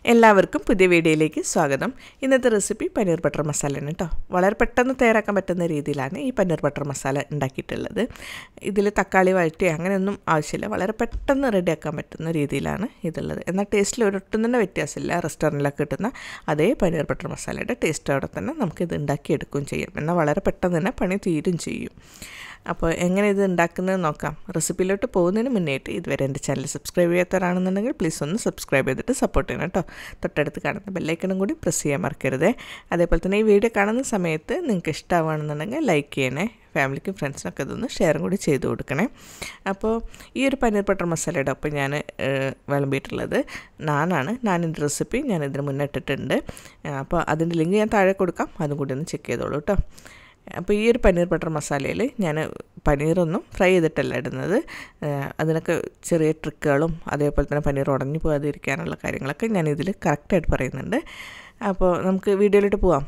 എല്ലാവർക്കും പുതിയ വീഡിയോയിലേക്ക് സ്വാഗതം ഇന്നത്തെ റെസിപ്പി പനീർ ബട്ടർ മസാലയാണ് കേട്ടോ വളരെ പെട്ടെന്ന് തയ്യാറാക്കാൻ പറ്റുന്ന രീതിയിലാണ് ഈ പനീർ ബട്ടർ മസാല ഉണ്ടാക്കിയിട്ടുള്ളത് ഇതിൽ തക്കാളി വഴറ്റി അങ്ങനെയൊന്നും ആവശ്യമില്ല വളരെ പെട്ടെന്ന് റെഡിയാക്കാൻ പറ്റുന്ന രീതിയിലാണ് ഇതുള്ളത് എന്നാൽ ടേസ്റ്റിൽ ഒരൊട്ടും തന്നെ വ്യത്യാസമില്ല റെസ്റ്റോറൻറ്റിലൊക്കെ കിട്ടുന്ന അതേ പനീർ ബട്ടർ മസാലയുടെ ടേസ്റ്റോടെ തന്നെ നമുക്കിത് ഉണ്ടാക്കിയെടുക്കുകയും ചെയ്യും എന്നാൽ വളരെ പെട്ടെന്ന് തന്നെ പണി തീരും ചെയ്യും അപ്പോൾ എങ്ങനെ ഇത് ഉണ്ടാക്കുന്നത് നോക്കാം റെസിപ്പിയിലോട്ട് പോകുന്നതിന് മുന്നേറ്റ് ഇതുവരെ എൻ്റെ ചാനൽ സബ്സ്ക്രൈബ് ചെയ്യാത്തവരാണെന്നുണ്ടെങ്കിൽ പ്ലീസ് ഒന്ന് സബ്സ്ക്രൈബ് ചെയ്തിട്ട് സപ്പോർട്ട് ചെയ്യണം കേട്ടോ തൊട്ടടുത്ത് കാണുന്ന ബെല്ലൈക്കണും കൂടി പ്രസ് ചെയ്യാൻ മറക്കരുതേ അതേപോലെ തന്നെ ഈ വീഡിയോ കാണുന്ന സമയത്ത് നിങ്ങൾക്ക് ഇഷ്ടമാണെന്നുണ്ടെങ്കിൽ ലൈക്ക് ചെയ്യണേ ഫാമിലിക്കും ഫ്രണ്ട്സിനൊക്കെ ഇതൊന്ന് ഷെയറും കൂടി ചെയ്ത് കൊടുക്കണേ അപ്പോൾ ഈ ഒരു പനീർ ബട്ടർ മസാലയുടെ ഒപ്പം ഞാൻ വിളമ്പിയിട്ടുള്ളത് നാനാണ് നാനിൻ്റെ റെസിപ്പി ഞാൻ ഇതിന് മുന്നേ ഇട്ടിട്ടുണ്ട് അപ്പോൾ അതിൻ്റെ ലിങ്ക് ഞാൻ താഴെ കൊടുക്കാം അതും കൂടി ഒന്ന് ചെക്ക് ചെയ്തോളൂ കേട്ടോ അപ്പോൾ ഈ ഒരു പനീർ ബട്ടർ മസാലയിൽ ഞാൻ പനീറൊന്നും ഫ്രൈ ചെയ്തിട്ടല്ല ഇടുന്നത് അതിനൊക്കെ ചെറിയ ട്രിക്കുകളും അതേപോലെ തന്നെ പനീർ ഉടഞ്ഞു പോകാതിരിക്കാനുള്ള കാര്യങ്ങളൊക്കെ ഞാൻ ഇതിൽ കറക്റ്റായിട്ട് പറയുന്നുണ്ട് അപ്പോൾ നമുക്ക് വീഡിയോയിലോട്ട് പോവാം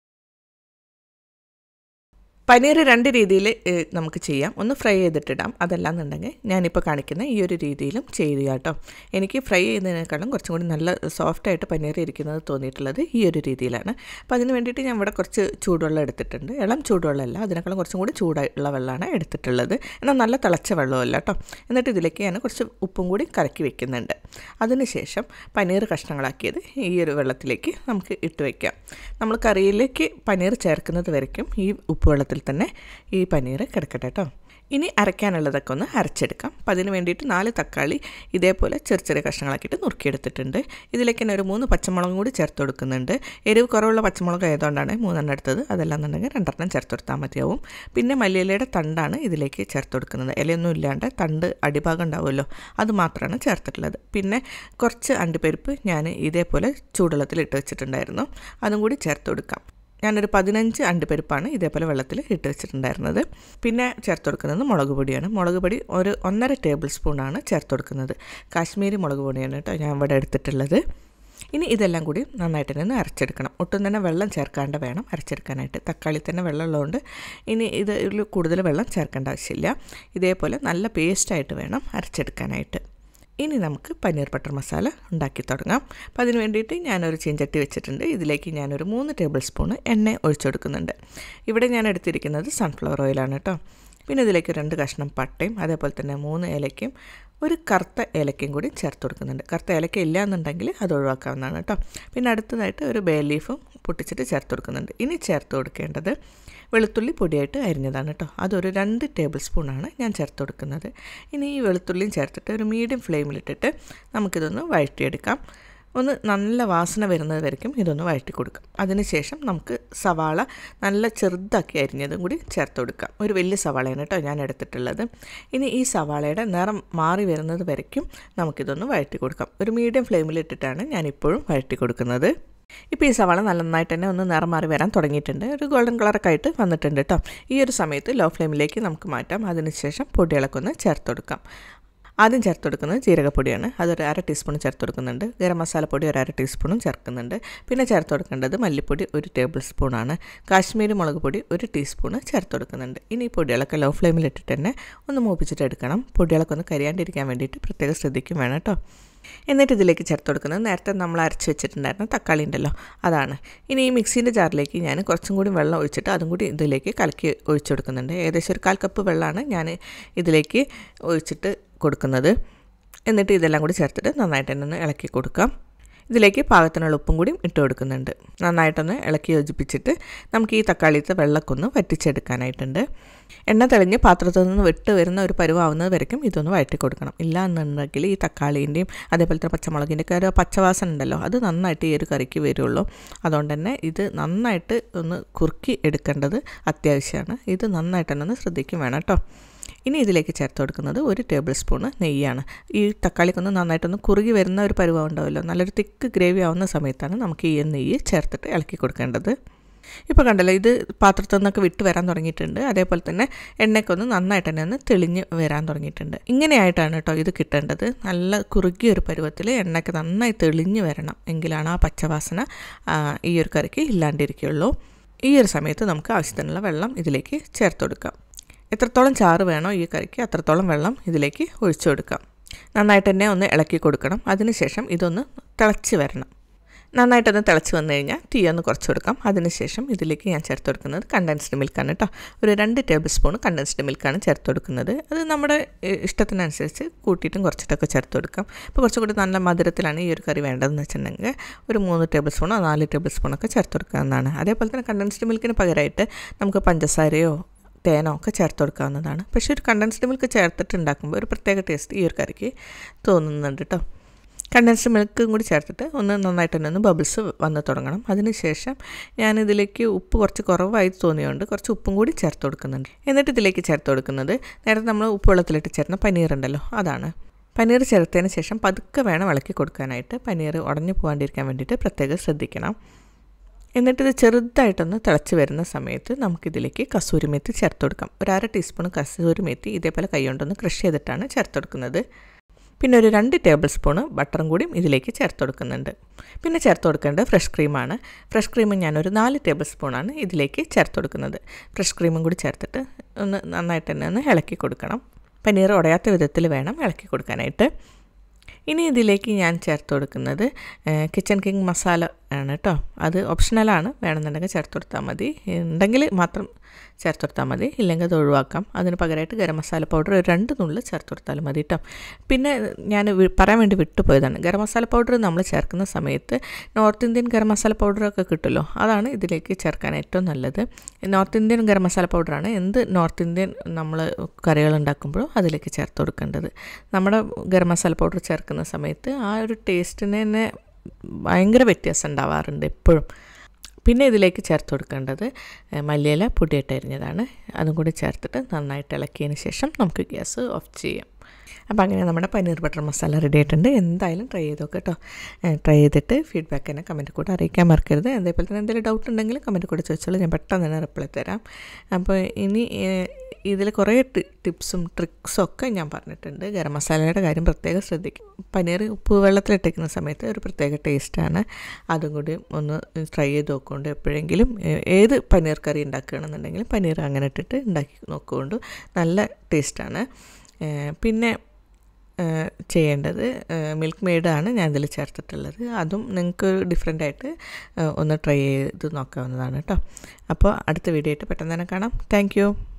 പനീർ രണ്ട് രീതിയിൽ നമുക്ക് ചെയ്യാം ഒന്ന് ഫ്രൈ ചെയ്തിട്ടിടാം അതല്ലാന്നുണ്ടെങ്കിൽ ഞാനിപ്പോൾ കാണിക്കുന്ന ഈ ഒരു രീതിയിലും ചെയ്യുക കേട്ടോ എനിക്ക് ഫ്രൈ ചെയ്യുന്നതിനേക്കാളും കുറച്ചും കൂടി നല്ല സോഫ്റ്റായിട്ട് പനീർ ഇരിക്കുന്നത് തോന്നിയിട്ടുള്ളത് ഈ ഒരു രീതിയിലാണ് അപ്പോൾ അതിന് വേണ്ടിയിട്ട് ഞാൻ ഇവിടെ കുറച്ച് ചൂടുവെള്ളം എടുത്തിട്ടുണ്ട് ഇളം ചൂടുവെള്ളമല്ല അതിനേക്കാളും കുറച്ചും കൂടി ചൂടുള്ള വെള്ളമാണ് എടുത്തിട്ടുള്ളത് എന്നാൽ നല്ല തിളച്ച വെള്ളമല്ല കേട്ടോ എന്നിട്ട് ഇതിലേക്ക് ഞാൻ കുറച്ച് ഉപ്പും കൂടി കലക്കി വെക്കുന്നുണ്ട് അതിനുശേഷം പനീർ കഷ്ണങ്ങളാക്കിയത് ഈ ഒരു വെള്ളത്തിലേക്ക് നമുക്ക് ഇട്ട് വയ്ക്കാം നമ്മൾ കറിയിലേക്ക് പനീർ ചേർക്കുന്നത് വരയ്ക്കും ഈ ഉപ്പ് വെള്ളത്തിൽ തന്നെ ഈ പനീർ കിടക്കട്ടെ കേട്ടോ ഇനി അരയ്ക്കാനുള്ളതൊക്കെ ഒന്ന് അരച്ചെടുക്കാം അപ്പം അതിന് വേണ്ടിയിട്ട് നാല് തക്കാളി ഇതേപോലെ ചെറിയ ചെറിയ കഷ്ണങ്ങളാക്കിയിട്ട് നുറുക്കിയെടുത്തിട്ടുണ്ട് ഇതിലേക്ക് തന്നെ ഒരു മൂന്ന് പച്ചമുളകും കൂടി ചേർത്ത് കൊടുക്കുന്നുണ്ട് എരിവ് കുറവുള്ള പച്ചമുളക് ആയതുകൊണ്ടാണ് മൂന്നെണ്ണം എടുത്തത് അതല്ലാന്നുണ്ടെങ്കിൽ രണ്ടെണ്ണം ചേർത്ത് കൊടുത്താൽ മതിയാവും പിന്നെ മല്ലിയിലയുടെ തണ്ടാണ് ഇതിലേക്ക് ചേർത്ത് കൊടുക്കുന്നത് ഇലയൊന്നും ഇല്ലാണ്ട് തണ്ട് അടിഭാഗം ഉണ്ടാവുമല്ലോ അത് മാത്രമാണ് ചേർത്തിട്ടുള്ളത് പിന്നെ കുറച്ച് അണ്ടിപ്പരിപ്പ് ഞാൻ ഇതേപോലെ ചൂടുവെള്ളത്തിൽ ഇട്ട് വെച്ചിട്ടുണ്ടായിരുന്നു അതും കൂടി ചേർത്ത് കൊടുക്കാം ഞാനൊരു പതിനഞ്ച് അണ്ടിപ്പരിപ്പാണ് ഇതേപോലെ വെള്ളത്തിൽ ഇട്ട് വെച്ചിട്ടുണ്ടായിരുന്നത് പിന്നെ ചേർത്ത് കൊടുക്കുന്നത് മുളക് പൊടിയാണ് മുളക് പൊടി ഒരു ഒന്നര ടേബിൾ സ്പൂണാണ് ചേർത്ത് കൊടുക്കുന്നത് കാശ്മീരി മുളക് പൊടിയാണ് കേട്ടോ ഞാൻ ഇവിടെ എടുത്തിട്ടുള്ളത് ഇനി ഇതെല്ലാം കൂടി നന്നായിട്ട് തന്നെ അരച്ചെടുക്കണം ഒട്ടും തന്നെ വെള്ളം ചേർക്കാണ്ട് വേണം അരച്ചെടുക്കാനായിട്ട് തക്കാളി തന്നെ വെള്ളമുള്ളതുകൊണ്ട് ഇനി ഇതിൽ കൂടുതൽ വെള്ളം ചേർക്കേണ്ട ആവശ്യമില്ല ഇതേപോലെ നല്ല പേസ്റ്റായിട്ട് വേണം അരച്ചെടുക്കാനായിട്ട് ഇനി നമുക്ക് പനീർ ബട്ടർ മസാല ഉണ്ടാക്കി തുടങ്ങാം അപ്പോൾ അതിന് വേണ്ടിയിട്ട് ഞാനൊരു ചീഞ്ചട്ടി വെച്ചിട്ടുണ്ട് ഇതിലേക്ക് ഞാനൊരു മൂന്ന് ടേബിൾ സ്പൂണ് എണ്ണ ഒഴിച്ചു കൊടുക്കുന്നുണ്ട് ഇവിടെ ഞാൻ എടുത്തിരിക്കുന്നത് സൺഫ്ലവർ ഓയിലാണ് കേട്ടോ പിന്നെ ഇതിലേക്ക് രണ്ട് കഷ്ണം പട്ടയും അതേപോലെ തന്നെ മൂന്ന് ഏലക്കയും ഒരു കറുത്ത ഏലക്കയും കൂടി ചേർത്ത് കൊടുക്കുന്നുണ്ട് കറുത്ത ഏലക്ക ഇല്ല എന്നുണ്ടെങ്കിൽ അത് ഒഴിവാക്കാവുന്നതാണ് കേട്ടോ പിന്നെ അടുത്തതായിട്ട് ഒരു ബേ ലീഫും പൊട്ടിച്ചിട്ട് ചേർത്ത് കൊടുക്കുന്നുണ്ട് ഇനി ചേർത്ത് കൊടുക്കേണ്ടത് വെളുത്തുള്ളി പൊടിയായിട്ട് അരിഞ്ഞതാണ് കേട്ടോ അതൊരു രണ്ട് ടേബിൾ സ്പൂണാണ് ഞാൻ ചേർത്ത് കൊടുക്കുന്നത് ഇനി ഈ വെളുത്തുള്ളിയും ചേർത്തിട്ട് ഒരു മീഡിയം ഫ്ലെയിമിലിട്ടിട്ട് നമുക്കിതൊന്ന് വഴറ്റിയെടുക്കാം ഒന്ന് നല്ല വാസന വരുന്നത് വരയ്ക്കും ഇതൊന്ന് വഴറ്റി കൊടുക്കാം അതിനുശേഷം നമുക്ക് സവാള നല്ല ചെറുതാക്കി അരിഞ്ഞതും കൂടി ചേർത്ത് കൊടുക്കാം ഒരു വലിയ സവാളയാണ് കേട്ടോ ഞാൻ എടുത്തിട്ടുള്ളത് ഇനി ഈ സവാളയുടെ നിറം മാറി വരുന്നത് വരയ്ക്കും നമുക്കിതൊന്ന് വഴറ്റി കൊടുക്കാം ഒരു മീഡിയം ഫ്ലെയിമിലിട്ടിട്ടാണ് ഞാനിപ്പോഴും വഴറ്റി കൊടുക്കുന്നത് ഇപ്പോൾ ഈ സവാള നന്നായിട്ട് തന്നെ ഒന്ന് നിറം മാറി വരാൻ തുടങ്ങിയിട്ടുണ്ട് ഒരു ഗോൾഡൻ കളറൊക്കെ ആയിട്ട് വന്നിട്ടുണ്ട് കേട്ടോ ഈ ഒരു സമയത്ത് ലോ ഫ്ലെയിമിലേക്ക് നമുക്ക് മാറ്റാം അതിനുശേഷം പൊടികളൊക്കെ ഒന്ന് ചേർത്ത് കൊടുക്കാം ആദ്യം ചേർത്ത് കൊടുക്കുന്നത് ജീരകപ്പൊടിയാണ് അതൊരു അര ടീസ്പൂൺ ചേർത്ത് കൊടുക്കുന്നുണ്ട് ഗരം മസാലപ്പൊടി ഒരു അര ടീസ്പൂണും ചേർക്കുന്നുണ്ട് പിന്നെ ചേർത്ത് കൊടുക്കേണ്ടത് മല്ലിപ്പൊടി ഒരു ടേബിൾ സ്പൂണാണ് കാശ്മീരി മുളക് പൊടി ഒരു ടീസ്പൂണ് ചേർത്ത് കൊടുക്കുന്നുണ്ട് ഇനി ഈ പൊടികളൊക്കെ ലോ ഫ്ലെയിമിലിട്ടിട്ട് തന്നെ ഒന്ന് മൂപ്പിച്ചിട്ട് എടുക്കണം പൊടികളൊക്കെ ഒന്ന് കരിയാണ്ടിരിക്കാൻ വേണ്ടിയിട്ട് പ്രത്യേകം ശ്രദ്ധിക്കും വേണം കേട്ടോ എന്നിട്ട് ഇതിലേക്ക് ചേർത്ത് കൊടുക്കുന്നത് നേരത്തെ നമ്മൾ അരച്ച് വെച്ചിട്ടുണ്ടായിരുന്ന തക്കാളി ഉണ്ടല്ലോ അതാണ് ഇനി ഈ മിക്സീൻ്റെ ജാറിലേക്ക് ഞാൻ കുറച്ചും കൂടി വെള്ളം ഒഴിച്ചിട്ട് അതും കൂടി ഇതിലേക്ക് കലക്കി ഒഴിച്ചു കൊടുക്കുന്നുണ്ട് ഏകദേശം ഒരു കാൽ കപ്പ് വെള്ളമാണ് ഞാൻ ഇതിലേക്ക് ഒഴിച്ചിട്ട് കൊടുക്കുന്നത് എന്നിട്ട് ഇതെല്ലാം കൂടി ചേർത്തിട്ട് നന്നായിട്ട് തന്നെ ഒന്ന് ഇളക്കി കൊടുക്കാം ഇതിലേക്ക് പാകത്തിനുള്ള ഉപ്പും കൂടി ഇട്ട് കൊടുക്കുന്നുണ്ട് നന്നായിട്ടൊന്ന് ഇളക്കി യോജിപ്പിച്ചിട്ട് നമുക്ക് ഈ തക്കാളിത്തെ വെള്ളമൊക്കെ ഒന്ന് വറ്റിച്ചെടുക്കാനായിട്ടുണ്ട് എണ്ണ തെളിഞ്ഞ് പാത്രത്തിൽ നിന്ന് വിട്ട് വരുന്ന ഒരു പരുവാവുന്നത് വരയ്ക്കും ഇതൊന്ന് വഴറ്റി കൊടുക്കണം ഇല്ല എന്നുണ്ടെങ്കിൽ ഈ തക്കാളീൻ്റെയും അതേപോലെ തന്നെ പച്ചമുളകിൻ്റെ ഒക്കെ ഒരു പച്ചവാസന ഉണ്ടല്ലോ അത് നന്നായിട്ട് ഈ ഒരു കറിക്ക് വരുള്ളൂ അതുകൊണ്ട് തന്നെ ഇത് നന്നായിട്ട് ഒന്ന് കുറുക്കി എടുക്കേണ്ടത് അത്യാവശ്യമാണ് ഇത് നന്നായിട്ട് തന്നെ ഒന്ന് ശ്രദ്ധിക്കും വേണം കേട്ടോ ഇനി ഇതിലേക്ക് ചേർത്ത് കൊടുക്കുന്നത് ഒരു ടേബിൾ സ്പൂണ് നെയ്യാണ് ഈ തക്കാളിക്കൊന്ന് നന്നായിട്ടൊന്ന് കുറുകി വരുന്ന ഒരു പരുവം ഉണ്ടാവുമല്ലോ നല്ലൊരു തിക്ക് ഗ്രേവി ആവുന്ന സമയത്താണ് നമുക്ക് ഈ നെയ്യ് ചേർത്തിട്ട് ഇളക്കി കൊടുക്കേണ്ടത് ഇപ്പോൾ കണ്ടല്ലോ ഇത് പാത്രത്തിൽ നിന്നൊക്കെ വിട്ട് വരാൻ തുടങ്ങിയിട്ടുണ്ട് അതേപോലെ തന്നെ എണ്ണയ്ക്കൊന്ന് നന്നായിട്ട് തന്നെ ഒന്ന് തെളിഞ്ഞ് വരാൻ തുടങ്ങിയിട്ടുണ്ട് ഇങ്ങനെയായിട്ടാണ് കേട്ടോ ഇത് കിട്ടേണ്ടത് നല്ല കുറുകിയ ഒരു പരുവത്തിൽ എണ്ണയ്ക്ക് നന്നായി തെളിഞ്ഞ് വരണം എങ്കിലാണ് ആ പച്ചവാസന ഈ ഒരു കറിക്ക് ഇല്ലാണ്ടിരിക്കുകയുള്ളൂ ഈ ഒരു സമയത്ത് നമുക്ക് ആവശ്യത്തിനുള്ള വെള്ളം ഇതിലേക്ക് ചേർത്ത് കൊടുക്കാം എത്രത്തോളം ചാറ് വേണോ ഈ കറിക്ക് അത്രത്തോളം വെള്ളം ഇതിലേക്ക് ഒഴിച്ചു കൊടുക്കാം നന്നായിട്ട് തന്നെ ഒന്ന് ഇളക്കി കൊടുക്കണം അതിനുശേഷം ഇതൊന്ന് തിളച്ച് വരണം നന്നായിട്ടൊന്ന് തിളച്ച് വന്നു കഴിഞ്ഞാൽ തീ ഒന്ന് കുറച്ച് കൊടുക്കാം അതിനുശേഷം ഇതിലേക്ക് ഞാൻ ചേർത്ത് കൊടുക്കുന്നത് കണ്ടൻസ്ഡ് മിൽക്കാണ് കേട്ടോ ഒരു രണ്ട് ടേബിൾ സ്പൂൺ കണ്ടൻസ്ഡ് മിൽക്കാണ് ചേർത്ത് കൊടുക്കുന്നത് അത് നമ്മുടെ ഏഹ്, ഇഷ്ടത്തിനനുസരിച്ച് കൂട്ടിയിട്ടും കുറച്ചിട്ടൊക്കെ ചേർത്ത് കൊടുക്കാം ഇപ്പോൾ കുറച്ചും കൂടി നല്ല മധുരത്തിലാണ് ഈ ഒരു കറി വേണ്ടതെന്ന് വെച്ചിട്ടുണ്ടെങ്കിൽ ഒരു മൂന്ന് ടേബിൾ സ്പൂണോ നാല് ടേബിൾ സ്പൂണൊക്കെ ചേർത്ത് കൊടുക്കാവുന്നതാണ് അതേപോലെ തന്നെ കണ്ടൻസ്ഡ് മിൽക്കിന് പകരമായിട്ട് നമുക്ക് പഞ്ചസാരയോ തേനോ ഒക്കെ ചേർത്ത് കൊടുക്കാവുന്നതാണ് പക്ഷേ ഒരു കണ്ടൻസ്ഡ് മിൽക്ക് ചേർത്തിട്ട് ഉണ്ടാക്കുമ്പോൾ ഒരു പ്രത്യേക ടേസ്റ്റ് ഈ ഒരു കറിക്ക് തോന്നുന്നുണ്ട് കേട്ടോ കണ്ടൻസ്ഡ് മിൽക്കും കൂടി ചേർത്തിട്ട് ഒന്ന് നന്നായിട്ട് തന്നെ ഒന്ന് ബബിൾസ് വന്ന് തുടങ്ങണം അതിനുശേഷം ഞാനിതിലേക്ക് ഉപ്പ് കുറച്ച് കുറവായി തോന്നിയുകൊണ്ട് കുറച്ച് ഉപ്പും കൂടി ചേർത്ത് കൊടുക്കുന്നുണ്ട് എന്നിട്ട് ഇതിലേക്ക് ചേർത്ത് കൊടുക്കുന്നത് നേരത്തെ നമ്മൾ ഉപ്പ് വെള്ളത്തിലിട്ട് ചേർന്ന പനീർ ഉണ്ടല്ലോ അതാണ് പനീർ ചേർത്തതിന് ശേഷം പതുക്കെ വേണം ഇളക്കി കൊടുക്കാനായിട്ട് പനീർ ഉടഞ്ഞു പോകാണ്ടിരിക്കാൻ വേണ്ടിയിട്ട് പ്രത്യേകം ശ്രദ്ധിക്കണം എന്നിട്ടിത് ചെറുതായിട്ടൊന്ന് തിളച്ച് വരുന്ന സമയത്ത് നമുക്കിതിലേക്ക് കസൂരി മേത്തി ചേർത്ത് കൊടുക്കാം ഒരു അര ടീസ്പൂൺ കസൂരി മേത്തി ഇതേപോലെ കൈകൊണ്ടൊന്ന് ക്രഷ് ചെയ്തിട്ടാണ് ചേർത്ത് കൊടുക്കുന്നത് പിന്നെ ഒരു രണ്ട് ടേബിൾ സ്പൂണ് ബട്ടറും കൂടിയും ഇതിലേക്ക് ചേർത്ത് കൊടുക്കുന്നുണ്ട് പിന്നെ ചേർത്ത് കൊടുക്കേണ്ടത് ഫ്രഷ് ക്രീമാണ് ഫ്രഷ് ക്രീം ഞാനൊരു നാല് ടേബിൾ സ്പൂണാണ് ഇതിലേക്ക് ചേർത്ത് കൊടുക്കുന്നത് ഫ്രഷ് ക്രീമും കൂടി ചേർത്തിട്ട് ഒന്ന് നന്നായിട്ട് തന്നെ ഒന്ന് ഇളക്കി കൊടുക്കണം പനീർ ഉടയാത്ത വിധത്തിൽ വേണം ഇളക്കി കൊടുക്കാനായിട്ട് ഇനി ഇതിലേക്ക് ഞാൻ ചേർത്ത് കൊടുക്കുന്നത് ഏഹ്, കിച്ചൺ കിങ് മസാല ആണ് കേട്ടോ അത് ഓപ്ഷണലാണ് വേണമെന്നുണ്ടെങ്കിൽ ചേർത്ത് കൊടുത്താൽ മതി ഉണ്ടെങ്കിൽ മാത്രം ചേർത്ത് കൊടുത്താൽ മതി ഇല്ലെങ്കിൽ അത് ഒഴിവാക്കാം അതിന് പകരമായിട്ട് ഗരം മസാല പൗഡർ ഒരു രണ്ട് നുള്ളിൽ ചേർത്ത് കൊടുത്താലും മതി കേട്ടോ പിന്നെ ഞാൻ വി- പറയാൻ വേണ്ടി വിട്ടുപോയതാണ് ഗരം മസാല പൗഡർ നമ്മൾ ചേർക്കുന്ന സമയത്ത് നോർത്ത് ഇന്ത്യൻ ഗരം മസാല പൗഡറൊക്കെ കിട്ടുമല്ലോ അതാണ് ഇതിലേക്ക് ചേർക്കാൻ ഏറ്റവും നല്ലത് നോർത്ത് ഇന്ത്യൻ ഗരം മസാല പൗഡറാണ് എന്ത് നോർത്ത് ഇന്ത്യൻ നമ്മൾ കറികൾ ഉണ്ടാക്കുമ്പോഴും അതിലേക്ക് ചേർത്ത് കൊടുക്കേണ്ടത് നമ്മുടെ ഗരം മസാല പൗഡർ ചേർക്കുന്ന സമയത്ത് ആ ഒരു ടേസ്റ്റിന് തന്നെ ഭയങ്കര വ്യത്യാസം ഉണ്ടാവാറുണ്ട് എപ്പോഴും പിന്നെ ഇതിലേക്ക് ചേർത്ത് കൊടുക്കേണ്ടത് ഏഹ്, മല്ലിയില പൊടിയിട്ട് അരിഞ്ഞതാണ് അതും കൂടി ചേർത്തിട്ട് നന്നായിട്ട് ഇളക്കിയതിന് ശേഷം നമുക്ക് ഗ്യാസ് ഓഫ് ചെയ്യാം അപ്പോൾ അങ്ങനെ നമ്മുടെ പനീർ ബട്ടർ മസാല റെഡി ആയിട്ടുണ്ട് എന്തായാലും ട്രൈ ചെയ്ത് നോക്കാം കേട്ടോ ട്രൈ ചെയ്തിട്ട് ഫീഡ്ബാക്ക് എന്നെ കമൻറ്റ് കൂടെ അറിയിക്കാൻ മറക്കരുത് അതേപോലെ തന്നെ എന്തെങ്കിലും ഡൗട്ട് ഉണ്ടെങ്കിൽ കമൻറ്റ് കൂടെ ചോദിച്ചോളൂ ഞാൻ പെട്ടെന്ന് തന്നെ റിപ്ലൈ തരാം അപ്പോൾ ഇനി ഇതിൽ കുറേ ടി- ടിപ്സും ട്രിക്സും ഒക്കെ ഞാൻ പറഞ്ഞിട്ടുണ്ട് ഗരം മസാലയുടെ കാര്യം പ്രത്യേകം ശ്രദ്ധിക്കും പനീർ ഉപ്പ് വെള്ളത്തിലിട്ടിരിക്കുന്ന സമയത്ത് ഒരു പ്രത്യേക ടേസ്റ്റാണ് അതും കൂടി ഒന്ന് ട്രൈ ചെയ്ത് നോക്കുകൊണ്ട് എപ്പോഴെങ്കിലും ഏ- ഏത് പനീർ കറി ഉണ്ടാക്കുകയാണെന്നുണ്ടെങ്കിലും പനീർ അങ്ങനെ ഇട്ടിട്ട് ഉണ്ടാക്കി നോക്കുകൊണ്ട് നല്ല ടേസ്റ്റാണ് പിന്നെ ഏഹ് ചെയ്യേണ്ടത് മിൽക്ക് മെയ്ഡാണ് ഞാൻ ഇതിൽ ചേർത്തിട്ടുള്ളത് അതും നിങ്ങൾക്ക് ഡിഫറെൻ്റ് ആയിട്ട് ഏഹ് ഒന്ന് ട്രൈ ചെയ്ത് നോക്കാവുന്നതാണ് കേട്ടോ അപ്പോൾ അടുത്ത വീഡിയോ ആയിട്ട് പെട്ടെന്ന് തന്നെ കാണാം താങ്ക്